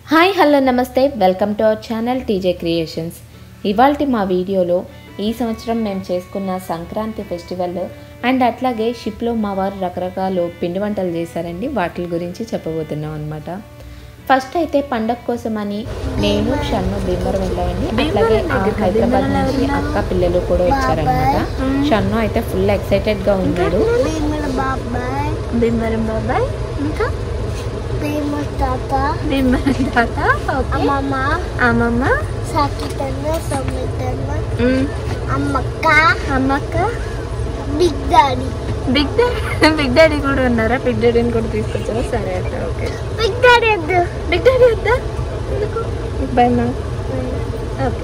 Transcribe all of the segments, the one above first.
Hi hello నమస్తే welcome to our channel TJ creations ఇవాళ మా వీడియోలో ఈ సంవత్సరం మేము చేసుకున్న సంక్రాంతి ఫెస్టివల్ అండ్ అట్లాగే షిప్లో మా వారు రకరకాల పిండి వంటలు చేశారండి వాటి గురించి చెప్పబోతున్నాం అనమాట ఫస్ట్ అయితే పండగ కోసమని నేను షన్ను భీమవరం వెళ్ళామండి అట్లాగే ఆ హైదరాబాద్ నుంచి అక్క పిల్లలు కూడా వచ్చారనమాట షన్ను అయితే ఫుల్ ఎక్సైటెడ్గా ఉన్నాడు భీముల బాబాయ్ భీమవరం బాబాయ్ ఇంకా భీముల తాత భీమవరం తాత ఓకే అమ్మమ్మ అమ్మమ్మ సాకితన్న సొమ్మితన్న మ్, అమ్మక్క అమ్మక్క big daddy big daddy big daddy కూడా ఉన్నారా బిగ్ డాడీని కూడా తీసుకొచ్చారా సరే అయితే ఓకే బిగ్ డాడీ వద్దు బిగ్ డాడీ వద్దా ఎందుకు బై మా ఓకే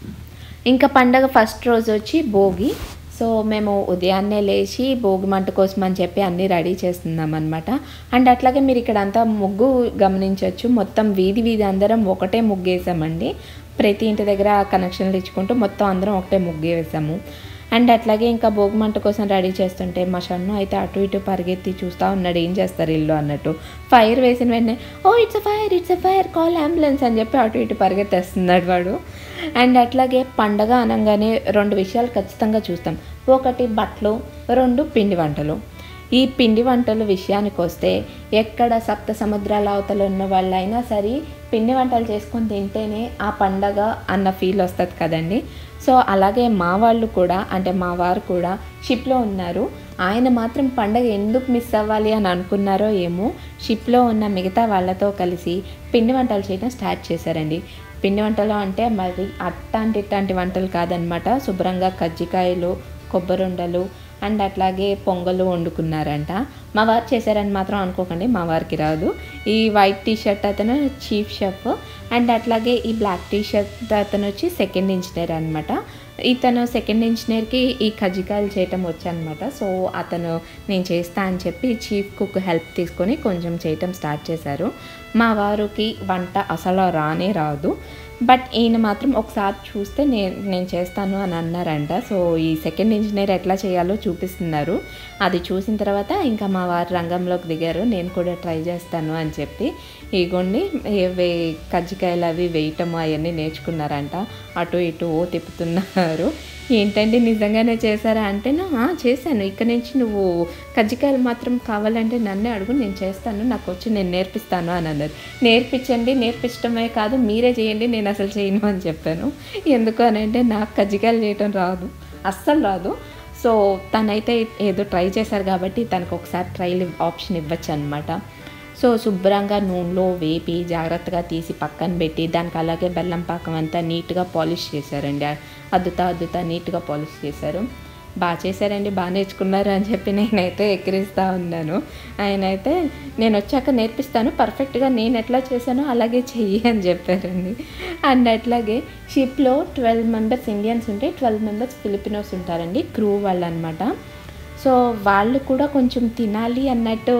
ఇంకా పండగ ఫస్ట్ రోజు వచ్చి భోగి సో మేము ఉదయాన్నే లేచి భోగి మంట కోసం అని చెప్పి అన్నీ రెడీ చేస్తున్నాం అనమాట అండ్ అట్లాగే మీరు ఇక్కడ అంతా ముగ్గు గమనించవచ్చు మొత్తం వీధి వీధి అందరం ఒకటే ముగ్గు వేసామండి ప్రతి ఇంటి దగ్గర కనెక్షన్లు ఇచ్చుకుంటూ మొత్తం అందరం ఒకటే ముగ్గు వేసాము అండ్ అట్లాగే ఇంకా భోగి మంట కోసం రెడీ చేస్తుంటే మా షన్ను అయితే అటు ఇటు పరిగెత్తి చూస్తూ ఉన్నాడు ఏం చేస్తారు ఇల్లు అన్నట్టు ఫైర్ వేసిన వెంటనే oh it's a fire it's a fire call ambulance అని చెప్పి అటు ఇటు పరిగెత్తేస్తున్నాడు వాడు అండ్ అట్లాగే పండగ అనగానే రెండు విషయాలు ఖచ్చితంగా చూస్తాం ఒకటి బట్టలు రెండు పిండి వంటలు ఈ పిండి వంటల విషయానికి వస్తే ఎక్కడ సప్త సముద్రాల అవతల ఉన్న వాళ్ళైనా సరే పిండి వంటలు చేసుకొని తింటేనే ఆ పండగ అన్న ఫీల్ వస్తుంది కదండి సో అలాగే మా వాళ్ళు కూడా అంటే మా వారు కూడా షిప్లో ఉన్నారు ఆయన మాత్రం పండగ ఎందుకు మిస్ అవ్వాలి అని అనుకున్నారో ఏమో షిప్లో ఉన్న మిగతా వాళ్ళతో కలిసి పిండి వంటలు చేయడం స్టార్ట్ చేశారండి పిండి వంటలు అంటే మరి అట్టాంటి ఇట్లాంటి వంటలు కాదనమాట శుభ్రంగా కజ్జికాయలు కొబ్బరుండలు అండ్ అట్లాగే పొంగలు వండుకున్నారంట మా వారు చేశారని మాత్రం అనుకోకండి మా వారికి రాదు ఈ వైట్ టీ షర్ట్ అతను చీఫ్ షెఫ్ అండ్ అట్లాగే ఈ బ్లాక్ టీ షర్ట్ అతను వచ్చి సెకండ్ ఇంజనీర్ అనమాట ఇతను సెకండ్ ఇంజనీర్కి ఈ కజ్జికాయలు చేయటం వచ్చనమాట సో అతను నేను చేస్తా అని చెప్పి చీఫ్ కుక్ హెల్ప్ తీసుకొని కొంచెం చేయటం స్టార్ట్ చేశారు మా వారికి వంట అసలు రానే రాదు బట్ ఈయన మాత్రం ఒకసారి చూస్తే నేను నేను చేస్తాను అని అన్నారంట సో ఈ సెకండ్ ఇంజనీర్ ఎట్లా చేయాలో చూపిస్తున్నారు అది చూసిన తర్వాత ఇంకా మా వారు రంగంలోకి దిగారు నేను కూడా ట్రై చేస్తాను అని చెప్పి ఇగోండి వే కజ్జికాయలు అవి వేయటం అవన్నీ నేర్చుకున్నారంట అటు ఇటు ఓ తిప్పుతున్నారు ఏంటండి నిజంగానే చేశారా అంటే "ఆ, చేశాను ఇక్కడ నుంచి నువ్వు కజ్జికాయలు మాత్రం కావాలంటే నన్నే అడుగు నేను చేస్తాను నాకు వచ్చి నేను నేర్పిస్తాను అని అన్నారు నేర్పించండి నేర్పించడమే కాదు మీరే చేయండి నేను అసలు చేయను అని చెప్పాను ఎందుకు అని అంటే నాకు కజ్జికాయలు చేయటం రాదు అస్సలు రాదు సో తనైతే ఏదో ట్రై చేశారు కాబట్టి తనకు ఒకసారి ట్రైల్ ఆప్షన్ ఇవ్వచ్చు అనమాట సో శుభ్రంగా నూనెలో వేపి జాగ్రత్తగా తీసి పక్కన పెట్టి దానికి అలాగే బెల్లం పాకం అంతా నీట్గా పాలిష్ చేశారండి అద్దుతా అద్దుతా నీట్గా పాలిష్ చేశారు బాగా చేశారండి బాగా నేర్చుకున్నారు అని చెప్పి నేనైతే ఎక్కిరిస్తూ ఉన్నాను ఆయన అయితే నేను వచ్చాక నేర్పిస్తాను పర్ఫెక్ట్గా నేను ఎట్లా చేశానో అలాగే చెయ్యి అని చెప్పారండి అండ్ అట్లాగే షిప్లో ట్వెల్వ్ మెంబర్స్ ఇండియన్స్ ఉంటే ట్వెల్వ్ మెంబర్స్ ఫిలిపినోస్ ఉంటారండి క్రూ వాళ్ళు అనమాట సో వాళ్ళు కూడా కొంచెం తినాలి అన్నట్టు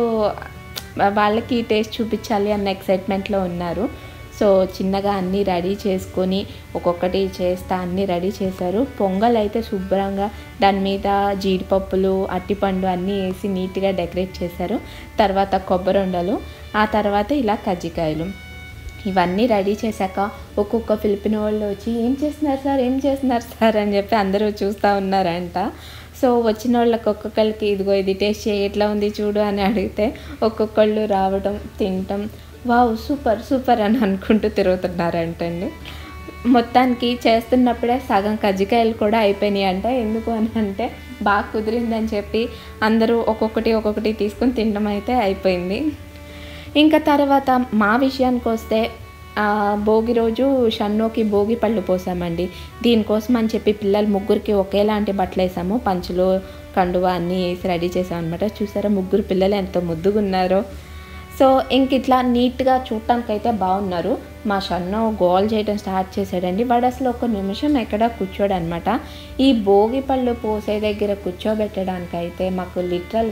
వాళ్ళకి టేస్ట్ చూపించాలి అన్న ఎక్సైట్మెంట్లో ఉన్నారు సో చిన్నగా అన్నీ రెడీ చేసుకొని ఒక్కొక్కటి చేస్తా అన్నీ రెడీ చేశారు పొంగల్ అయితే శుభ్రంగా దాని మీద జీడిపప్పులు అట్టిపండు అన్నీ వేసి నీట్గా డెకరేట్ చేశారు తర్వాత కొబ్బరి ఉండలు ఆ తర్వాత ఇలా కజ్జికాయలు ఇవన్నీ రెడీ చేశాక ఒక్కొక్క ఫిలిపిన వాళ్ళు వచ్చి ఏం చేస్తున్నారు సార్ ఏం చేస్తున్నారు సార్ అని చెప్పి అందరూ చూస్తూ ఉన్నారంట సో వచ్చిన వాళ్ళకి ఒక్కొక్కరికి ఇదిగో ఇది టేస్ట్ చేయి ఎట్లా ఉంది చూడు అని అడిగితే ఒక్కొక్కళ్ళు రావడం తినటం వావ్ సూపర్ సూపర్ అని అనుకుంటూ తిరుగుతున్నారంటండి మొత్తానికి చేస్తున్నప్పుడే సగం కజ్జికాయలు కూడా అయిపోయినాయి అంట ఎందుకు అని అంటే బాగా కుదిరిందని చెప్పి అందరూ ఒక్కొక్కటి ఒక్కొక్కటి తీసుకుని తినడం అయితే అయిపోయింది ఇంకా తర్వాత మా విషయానికి వస్తే ఆ, భోగి రోజు షన్నోకి భోగి పళ్ళు పోసామండి దీనికోసం అని చెప్పి పిల్లలు ముగ్గురికి ఒకేలాంటి బట్టలు వేసాము పంచులు కండువా అన్నీ వేసి రెడీ చేసాం అనమాట చూసారా ముగ్గురు పిల్లలు ఎంత ముద్దుగా ఉన్నారో సో ఇంక ఇట్లా నీట్గా చూడటానికి అయితే బాగున్నారు మా షన్ను గోల్ చేయడం స్టార్ట్ చేశాడండి వాడు అసలు ఒక నిమిషం ఎక్కడ కూర్చోడు అనమాట ఈ భోగి పళ్ళు పోసే దగ్గర కూర్చోబెట్టడానికి అయితే మాకు లిటరల్గా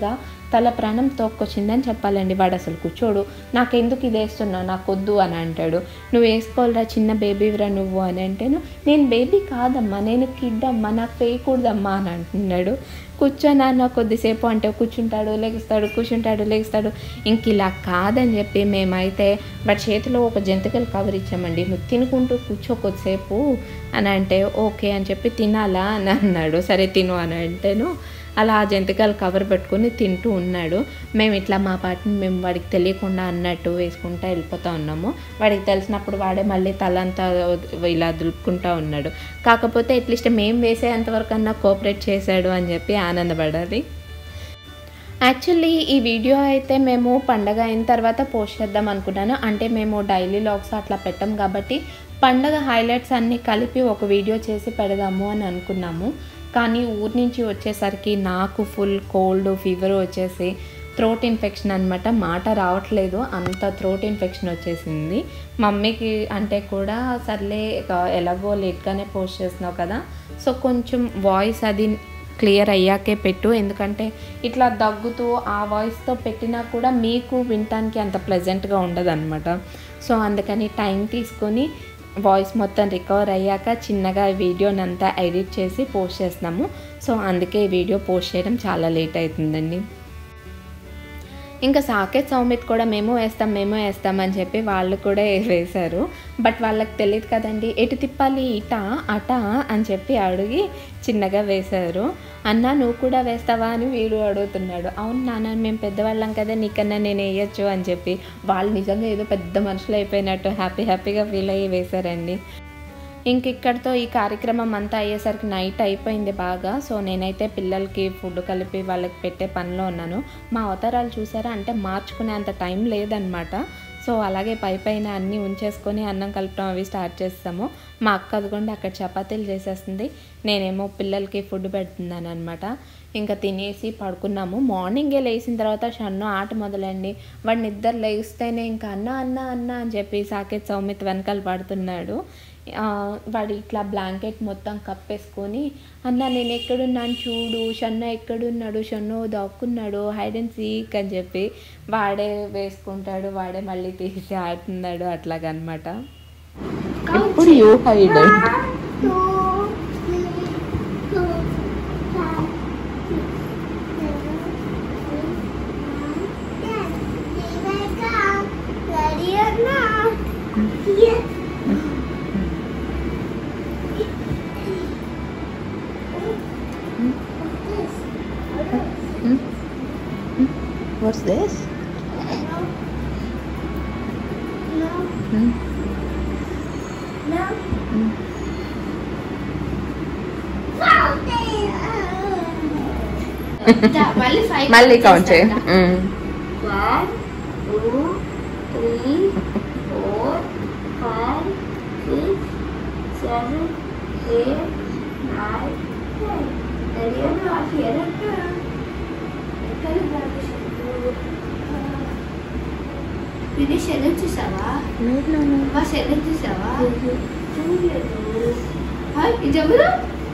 తల ప్రాణం తోక్కొచ్చిందని చెప్పాలండి వాడు అసలు కూర్చోడు నాకెందుకు ఇది వేస్తున్నావు నాకు వద్దు అని అంటాడు నువ్వు వేసుకోవాలరా చిన్న బేబీరా నువ్వు అని అంటేను నేను బేబీ కాదమ్మా నేను కిడ్ అమ్మా నాకు వేయకూడదమ్మా అని అంటున్నాడు కూర్చోనాన్న కొద్దిసేపు అంటే కూర్చుంటాడు లెగుస్తాడు కూర్చుంటాడు లెగుస్తాడు ఇంక ఇలా కాదని చెప్పి మేమైతే బట్ చేతిలో ఒక జంతికలు కవర్ ఇచ్చామండి నువ్వు తినుకుంటూ కూర్చో కొద్దిసేపు అని అంటే ఓకే అని చెప్పి తినాలా అని అన్నాడు సరే తిను అని అంటేను అలా ఆ జంతికలు కవర్ పెట్టుకొని తింటూ ఉన్నాడు మేము ఇట్లా మా పాటని మేము వాడికి తెలియకుండా అన్నట్టు వేసుకుంటా వెళ్ళిపోతూ ఉన్నాము వాడికి తెలిసినప్పుడు వాడే మళ్ళీ తలంతా ఇలా దులుపుకుంటా ఉన్నాడు కాకపోతే అట్లీస్ట్ మేము వేసేంతవరకు అన్నా కోఆపరేట్ చేశాడు అని చెప్పి ఆనందపడాలి యాక్చువల్లీ ఈ వీడియో అయితే మేము పండగ అయిన తర్వాత పోస్ట్ చేద్దాం అనుకున్నాను అంటే మేము డైలీ లాగ్స్ అట్లా పెట్టాం కాబట్టి పండగ హైలైట్స్ అన్నీ కలిపి ఒక వీడియో చేసి పెడదాము అని అనుకున్నాము కానీ ఊరి నుంచి వచ్చేసరికి నాకు ఫుల్ కోల్డ్ ఫీవర్ వచ్చేసి థ్రోట్ ఇన్ఫెక్షన్ అనమాట మాట రావట్లేదు అంత థ్రోట్ ఇన్ఫెక్షన్ వచ్చేసింది మమ్మీకి అంటే కూడా సర్లే ఇక ఎలాగో లేట్గానే పోస్ట్ చేస్తున్నావు కదా సో కొంచెం వాయిస్ అది క్లియర్ అయ్యాకే పెట్టు ఎందుకంటే ఇట్లా దగ్గుతూ ఆ వాయిస్తో పెట్టినా కూడా మీకు వినటానికి అంత ప్లెజెంట్గా ఉండదు అనమాట సో అందుకని టైం తీసుకొని వాయిస్ మొత్తం రికవర్ అయ్యాక చిన్నగా వీడియోని అంతా ఎడిట్ చేసి పోస్ట్ చేస్తున్నాము సో అందుకే ఈ వీడియో పోస్ట్ చేయడం చాలా లేట్ అవుతుందండి ఇంకా సాకేత్ సౌమిత్ కూడా మేము వేస్తాం మేము వేస్తాం అని చెప్పి వాళ్ళు కూడా వేశారు బట్ వాళ్ళకి తెలియదు కదండి ఎటు తిప్పాలి ఇట అట అని చెప్పి అడిగి చిన్నగా వేశారు అన్న నువ్వు కూడా వేస్తావా అని వీడు అడుగుతున్నాడు అవును నాన్న మేము పెద్దవాళ్ళం కదా నీకన్నా నేను వేయచ్చు అని చెప్పి వాళ్ళు నిజంగా ఏదో పెద్ద మనుషులు అయిపోయినట్టు హ్యాపీ హ్యాపీగా ఫీల్ అయ్యి వేశారండి ఇంక ఇక్కడితో ఈ కార్యక్రమం అంతా అయ్యేసరికి నైట్ అయిపోయింది బాగా సో నేనైతే పిల్లలకి ఫుడ్ కలిపి వాళ్ళకి పెట్టే పనిలో ఉన్నాను మా అవతారాలు చూసారా అంటే మార్చుకునే అంత టైం లేదనమాట సో అలాగే పై పైన అన్నీ ఉంచేసుకొని అన్నం కలపడం అవి స్టార్ట్ చేస్తాము మా అక్క అదిగోండి అక్కడ చపాతీలు చేసేస్తుంది నేనేమో పిల్లలకి ఫుడ్ పెడుతున్నాను అనమాట ఇంకా తినేసి పడుకున్నాము మార్నింగే లేచిన తర్వాత షన్ను ఆట మొదలండి వాడు నిద్ర లేస్తేనే ఇంకా అన్న అన్న అన్న అని చెప్పి సాకేత్ సౌమిత్ వెనకాల పడుతున్నాడు ఆ, వాడు ఇట్లా బ్లాంకెట్ మొత్తం కప్పేసుకొని అన్న నేను ఎక్కడున్నాను చూడు షన్ను ఎక్కడున్నాడు షన్ను దాక్కున్నాడు హైడ్ అండ్ సీక్ అని చెప్పి వాడే వేసుకుంటాడు వాడే మళ్ళీ తీసి ఆడుతున్నాడు అట్లాగనమాట ఇప్పుడు you hide Ready or not? Yes. What's this No. No. మళ్ళీ ఫైవ్ మళ్ళీ కౌంట్ చేయి one two three four five six seven eight nine ten ready not here ఇది శరీరం చూసావా మా శరీరం చూసావా చూడలేదు హాయ్ జములు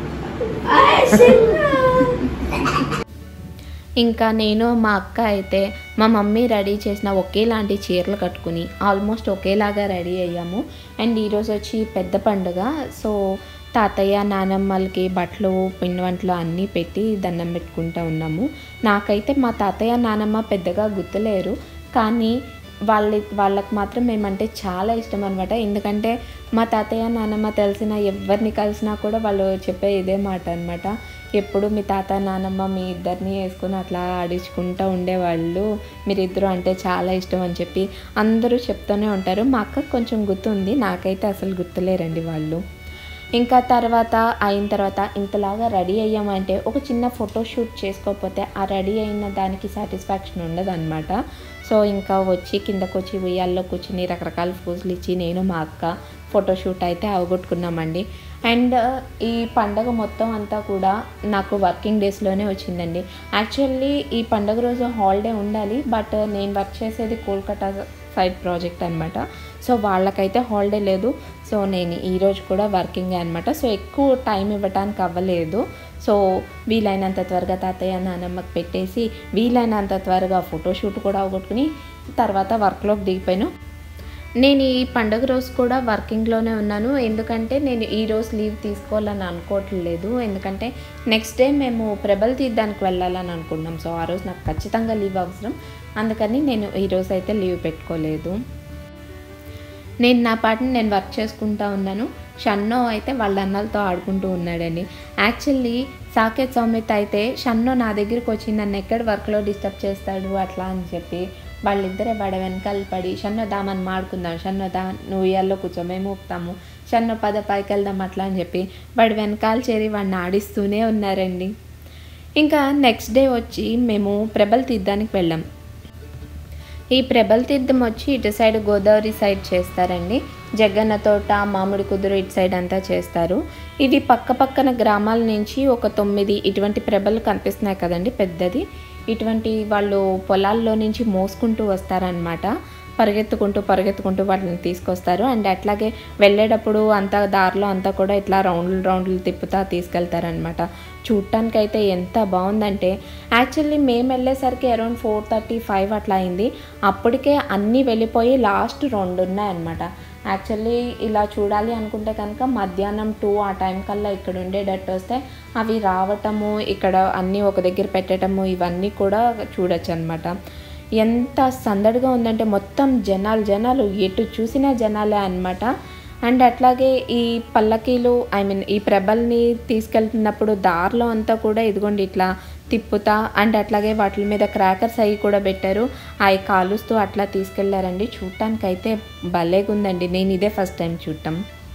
ఇంకా నేను మా అక్క అయితే మా మమ్మీ రెడీ చేసిన ఒకేలాంటి చీరలు కట్టుకుని ఆల్మోస్ట్ ఒకేలాగా రెడీ అయ్యాము అండ్ ఈరోజు వచ్చి పెద్ద పండుగ సో తాతయ్య నానమ్మలకి బట్టలు పిండి వంటలు అన్నీ పెట్టి దండం పెట్టుకుంటూ ఉన్నాము నాకైతే మా తాతయ్య నానమ్మ పెద్దగా గుర్తులేరు కానీ వాళ్ళ వాళ్ళకి మాత్రం మేమంటే చాలా ఇష్టం అనమాట ఎందుకంటే మా తాతయ్య నానమ్మ తెలిసిన ఎవరిని కలిసినా కూడా వాళ్ళు చెప్పే ఇదే మాట అనమాట ఎప్పుడు మీ తాత నానమ్మ మీ ఇద్దరిని వేసుకొని అట్లా ఆడించుకుంటూ ఉండేవాళ్ళు మీరిద్దరు అంటే చాలా ఇష్టం అని చెప్పి అందరూ చెప్తూనే ఉంటారు మా అక్కకు కొంచెం గుర్తుంది నాకైతే అసలు గుర్తులేరండి వాళ్ళు ఇంకా తర్వాత అయిన తర్వాత ఇంతలాగా రెడీ అయ్యామంటే ఒక చిన్న ఫోటో షూట్ చేసుకోకపోతే ఆ రెడీ అయిన దానికి సాటిస్ఫాక్షన్ ఉండదు అనమాట సో ఇంకా వచ్చి కిందకు వచ్చి ఉయ్యాల్లో కూర్చుని రకరకాల పూజలు ఇచ్చి నేను మా అక్క ఫోటోషూట్ అయితే అవగొట్టుకున్నామండి అండ్ ఈ పండగ మొత్తం అంతా కూడా నాకు వర్కింగ్ డేస్లోనే వచ్చిందండి యాక్చువల్లీ ఈ పండగ రోజు హాలిడే ఉండాలి బట్ నేను వర్క్ చేసేది కోల్కతా సైడ్ ప్రాజెక్ట్ అనమాట సో వాళ్ళకైతే హాలిడే లేదు సో నేను ఈరోజు కూడా వర్కింగ్ అనమాట సో ఎక్కువ టైం ఇవ్వడానికి అవ్వలేదు సో వీలైనంత త్వరగా తాతయ్య నానమ్మకి పెట్టేసి వీలైనంత త్వరగా ఫోటోషూట్ కూడా అవగొట్టుకుని తర్వాత వర్క్లోకి దిగిపోయాను నేను ఈ పండుగ రోజు కూడా వర్కింగ్లోనే ఉన్నాను ఎందుకంటే నేను ఈ రోజు లీవ్ తీసుకోవాలని అనుకోవట్లేదు ఎందుకంటే నెక్స్ట్ డే మేము ప్రభలు తీయడానికి వెళ్ళాలని అనుకున్నాం సో ఆ రోజు నాకు ఖచ్చితంగా లీవ్ అవసరం అందుకని నేను ఈ రోజు అయితే లీవ్ పెట్టుకోలేదు నేను నా పాటని నేను వర్క్ చేసుకుంటా ఉన్నాను షన్నో అయితే వాళ్ళ అన్నలతో ఆడుకుంటూ ఉన్నాడండి యాక్చువల్లీ సాకేత్ సౌమిత్ అయితే షన్నో నా దగ్గరికి వచ్చి నన్ను ఎక్కడ వర్క్లో డిస్టర్బ్ చేస్తాడు అట్లా అని చెప్పి వాళ్ళిద్దరే వాడ వెనకాల పడి షన్నో దామని మాడుకుందాం షన్నో దా నువ్వు ఇయ్యాల్లో కూర్చో మేము ఊపుతాము షన్నో పద పైకి వెళ్దాం అట్లా అని చెప్పి వాడి వెనకాల చేరి వాడిని ఆడిస్తూనే ఉన్నారండి ఇంకా నెక్స్ట్ డే వచ్చి మేము ప్రభలు తీద్దానికి వెళ్ళాం ఈ ప్రభల తీర్థం వచ్చి ఇటు సైడ్ గోదావరి సైడ్ చేస్తారండి జగన్న తోట మామిడి కుదురు ఇటు సైడ్ అంతా చేస్తారు ఇవి పక్క పక్కన గ్రామాల నుంచి ఒక తొమ్మిది ఇటువంటి ప్రభలు కనిపిస్తున్నాయి కదండి పెద్దది ఇటువంటి వాళ్ళు పొలాల్లో నుంచి మోసుకుంటూ వస్తారనమాట పరిగెత్తుకుంటూ పరిగెత్తుకుంటూ వాటిని తీసుకొస్తారు అండ్ అట్లాగే వెళ్ళేటప్పుడు అంతా దారిలో అంతా కూడా ఇట్లా రౌండ్లు రౌండ్లు తిప్పుతా తీసుకెళ్తారనమాట చూడటానికి అయితే ఎంత బాగుందంటే యాక్చువల్లీ మేము వెళ్ళేసరికి అరౌండ్ ఫోర్ థర్టీ ఫైవ్ అట్లా అయింది అప్పటికే అన్నీ వెళ్ళిపోయి లాస్ట్ రెండు ఉన్నాయన్నమాట యాక్చువల్లీ ఇలా చూడాలి అనుకుంటే కనుక మధ్యాహ్నం టూ ఆ టైం కల్లా ఇక్కడ ఉండేటట్టు వస్తే అవి రావటము ఇక్కడ అన్నీ ఒక దగ్గర పెట్టడము ఇవన్నీ కూడా చూడొచ్చు అనమాట ఎంత సందడిగా ఉందంటే మొత్తం జనాలు జనాలు ఎటు చూసినా జనాలే అన్నమాట అండ్ అట్లాగే ఈ పల్లకీలు ఐ మీన్ ఈ ప్రభల్ని తీసుకెళ్తున్నప్పుడు దారిలో అంతా కూడా ఇదిగోండి ఇట్లా తిప్పుతా అండ్ అట్లాగే వాటి మీద క్రాకర్స్ అవి కూడా పెట్టారు అవి కాలుస్తూ అట్లా తీసుకెళ్లారండి చూడటానికి అయితే భలేగుందండి నేను ఇదే ఫస్ట్ టైం చూడటం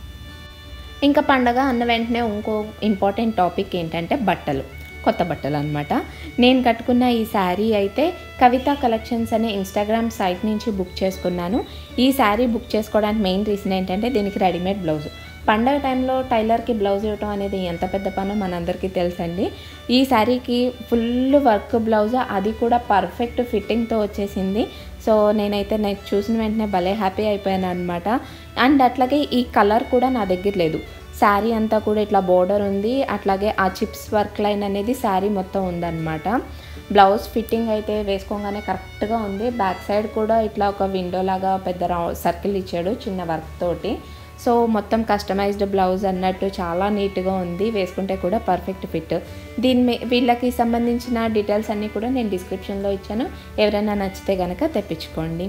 ఇంకా పండగ అన్న వెంటనే ఇంకో ఇంపార్టెంట్ టాపిక్ ఏంటంటే బట్టలు కొత్త బట్టలు అనమాట నేను కట్టుకున్న ఈ శారీ అయితే కవిత కలెక్షన్స్ అనే ఇన్స్టాగ్రామ్ సైట్ నుంచి బుక్ చేసుకున్నాను ఈ శారీ బుక్ చేసుకోవడానికి మెయిన్ రీజన్ ఏంటంటే దీనికి రెడీమేడ్ బ్లౌజ్ పండగ టైంలో టైలర్కి బ్లౌజ్ ఇవ్వటం అనేది ఎంత పెద్ద పనో మనందరికీ తెలుసండి ఈ శారీకి ఫుల్ వర్క్ బ్లౌజ్ అది కూడా పర్ఫెక్ట్ ఫిట్టింగ్తో వచ్చేసింది సో నేనైతే నేను చూసిన వెంటనే భలే హ్యాపీ అయిపోయాను అనమాట అండ్ అట్లాగే ఈ కలర్ కూడా నా దగ్గర లేదు శారీ అంతా కూడా ఇట్లా బోర్డర్ ఉంది అట్లాగే ఆ చిప్స్ వర్క్ లైన్ అనేది శారీ మొత్తం ఉందన్నమాట బ్లౌజ్ ఫిట్టింగ్ అయితే వేసుకోగానే కరెక్ట్గా ఉంది బ్యాక్ సైడ్ కూడా ఇట్లా ఒక విండో లాగా పెద్ద రౌ సర్కిల్ ఇచ్చాడు చిన్న వర్క్ తోటి సో మొత్తం కస్టమైజ్డ్ బ్లౌజ్ అన్నట్టు చాలా నీట్గా ఉంది వేసుకుంటే కూడా పర్ఫెక్ట్ ఫిట్ దీని మీ వీళ్ళకి సంబంధించిన డీటెయిల్స్ అన్నీ కూడా నేను డిస్క్రిప్షన్లో ఇచ్చాను ఎవరైనా నచ్చితే కనుక తెప్పించుకోండి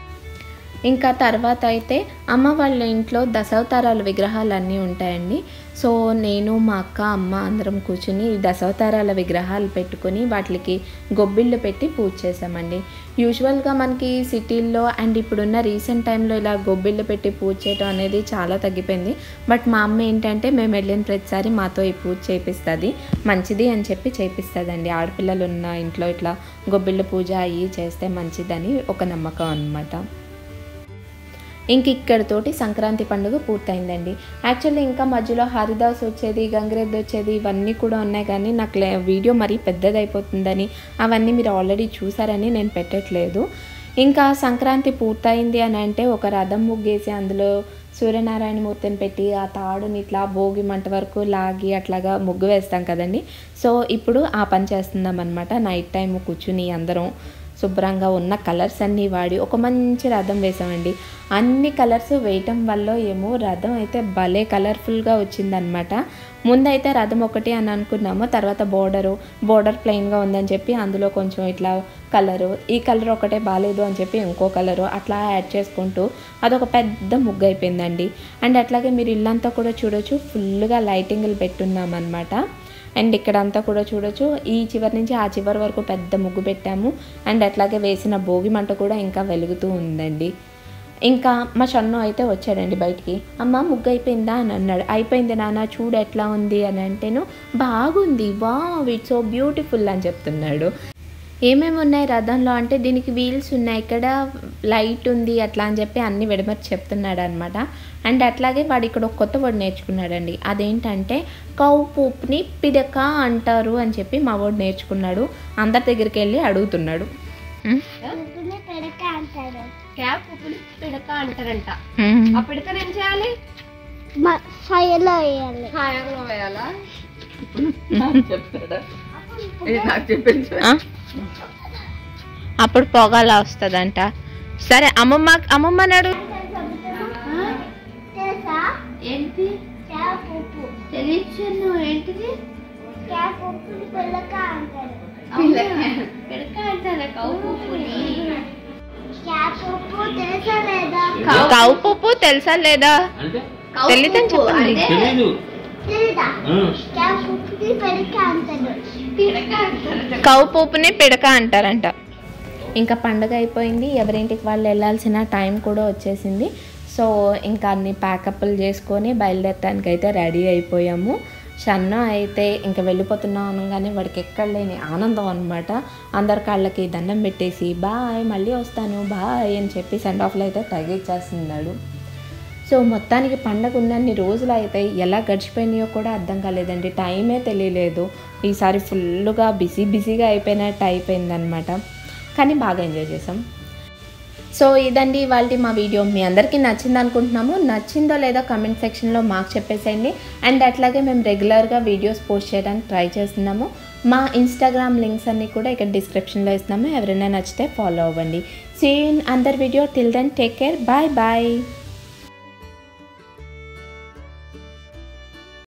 ఇంకా తర్వాత అయితే అమ్మ వాళ్ళ ఇంట్లో దశావతారాల విగ్రహాలు అన్నీ ఉంటాయండి సో నేను మా అక్క అమ్మ అందరం కూర్చుని ఈ దశావతారాల విగ్రహాలు పెట్టుకొని వాటికి గొబ్బిళ్ళు పెట్టి పూజ చేసామండి యూజువల్గా మనకి సిటీల్లో అండ్ ఇప్పుడున్న రీసెంట్ టైంలో ఇలా గొబ్బిళ్ళు పెట్టి పూజ చేయడం అనేది చాలా తగ్గిపోయింది బట్ మా అమ్మ ఏంటంటే మేము వెళ్ళిన ప్రతిసారి మాతో ఈ పూజ చేపిస్తుంది మంచిది అని చెప్పి చేపిస్తుందండి ఆడపిల్లలు ఉన్న ఇంట్లో ఇట్లా గొబ్బిళ్ళు పూజ అయ్యి చేస్తే మంచిదని ఒక నమ్మకం అన్నమాట ఇంక ఇక్కడితోటి సంక్రాంతి పండుగ పూర్తయిందండి యాక్చువల్లీ ఇంకా మధ్యలో హరిదాస్ వచ్చేది గంగిరెద్దు వచ్చేది ఇవన్నీ కూడా ఉన్నాయి కానీ నాకు లే- వీడియో మరీ పెద్దదైపోతుందని అవన్నీ మీరు ఆల్రెడీ చూసారని నేను పెట్టట్లేదు ఇంకా సంక్రాంతి పూర్తయింది అని అంటే ఒక రథం ముగ్గేసి అందులో సూర్యనారాయణ మూర్తిని పెట్టి ఆ తాడుని ఇట్లా భోగి మంట వరకు లాగి అట్లాగా ముగ్గు వేస్తాం కదండి సో ఇప్పుడు ఆ పని చేస్తున్నాం అనమాట నైట్ టైం కూర్చుని అందరం శుభ్రంగా ఉన్న కలర్స్ అన్నీ వాడి ఒక మంచి రథం వేసామండి అన్ని కలర్స్ వేయటం వల్ల ఏమో రథం అయితే భలే కలర్ఫుల్గా వచ్చిందనమాట ముందైతే రథం ఒకటి అని అనుకున్నాము తర్వాత బోర్డరు బోర్డర్ ప్లెయిన్గా ఉందని చెప్పి అందులో కొంచెం ఇట్లా కలరు ఈ కలర్ ఒకటే బాగాలేదు అని చెప్పి ఇంకో కలరు అట్లా యాడ్ చేసుకుంటూ అదొక పెద్ద ముగ్గు అయిపోయిందండి అండ్ అట్లాగే మీరు ఇల్లంతా కూడా చూడొచ్చు ఫుల్గా లైటింగ్లు పెట్టున్నాం అనమాట అండ్ ఇక్కడంతా కూడా చూడొచ్చు ఈ చివరి నుంచి ఆ చివరి వరకు పెద్ద ముగ్గు పెట్టాము అండ్ అట్లాగే వేసిన భోగి మంట కూడా ఇంకా వెలుగుతూ ఉందండి ఇంకా మా షన్ను అయితే వచ్చాడండి బయటికి అమ్మ ముగ్గు అయిపోయిందా అని అన్నాడు అయిపోయింది నాన్న చూడు ఎట్లా ఉంది అని అంటేను బాగుంది వా ఇట్స్ సో బ్యూటిఫుల్ అని చెప్తున్నాడు ఏమేమి ఉన్నాయి రథంలో అంటే దీనికి వీల్స్ ఉన్నాయి ఇక్కడ లైట్ ఉంది అట్లా అని చెప్పి అన్ని విడమర్చి చెప్తున్నాడు అనమాట అండ్ అట్లాగే వాడు ఇక్కడ ఒక కొత్త వర్డ్ నేర్చుకున్నాడండి అదేంటంటే కౌ పూప్ని పిడక అంటారు అని చెప్పి మా వాడు నేర్చుకున్నాడు అందరి దగ్గరికి వెళ్ళి అడుగుతున్నాడు పువ్వుని పెడక అంటారు క్యాప్ పుప్పుని పిడక అంటారంట ఆ పిడకని ఏం చేయాలి ఫైర్లో వేయాలి హాయంలో వేయాలా చెప్తాడా నాకు చెప్పించు ఆ? అప్పుడు పొగలా వస్తుందంట సరే అమ్మమ్మ అమ్మమ్మ నడు తెలుసా ఏంటి క్యా పప్పు తెలియచ్చు ఏంటిది క్యా పప్పుని పిల్లక అంటారు పెడక అంటారా కౌ పువ్వుని క్యా పప్పు తెలుసా లేదా కౌ పప్పు తెలుసా లేదా అంటే కౌ తెలీదని పువ్వు చెప్పండి. అంటే తెలీదు తెలీదా ఆ. క్యా పప్పుని పిల్లక అంటారు పిడక అంటారట కౌ పప్పుని పిడక అంటారంట ఇంకా పండగ అయిపోయింది ఎవరింటికి వాళ్ళు వెళ్ళాల్సిన టైం కూడా వచ్చేసింది సో ఇంకా అన్ని ప్యాకప్లు చేసుకొని బయలుదేరటానికి అయితే రెడీ అయిపోయాము షన్న అయితే ఇంకా వెళ్ళిపోతున్నాం అనగానే వాడికి ఎక్కడ లేని ఆనందం అనమాట అందరి కాళ్ళకి దండం పెట్టేసి బాయ్ మళ్ళీ వస్తాను బాయ్ అని చెప్పి సెండ్ ఆఫ్లో అయితే తగ్గించేస్తున్నాడు సో మొత్తానికి పండగ ఉన్నన్ని రోజులు అయితే ఎలా గడిచిపోయినాయో కూడా అర్థం కాలేదండి టైమే తెలియలేదు ఈసారి ఫుల్గా బిజీ బిజీగా అయిపోయినట్టు అయిపోయిందనమాట కానీ బాగా ఎంజాయ్ చేసాం సో ఇదండి ఇవాళ మా వీడియో మీ అందరికీ నచ్చింది అనుకుంటున్నాము నచ్చిందో లేదో కమెంట్ సెక్షన్లో మాకు చెప్పేసేయండి అండ్ అట్లాగే మేము రెగ్యులర్గా వీడియోస్ పోస్ట్ చేయడానికి ట్రై చేస్తున్నాము మా ఇన్స్టాగ్రామ్ లింక్స్ అన్నీ కూడా ఇక్కడ డిస్క్రిప్షన్లో ఇస్తున్నాము ఎవరైనా నచ్చితే ఫాలో అవ్వండి see in another video till then take care bye bye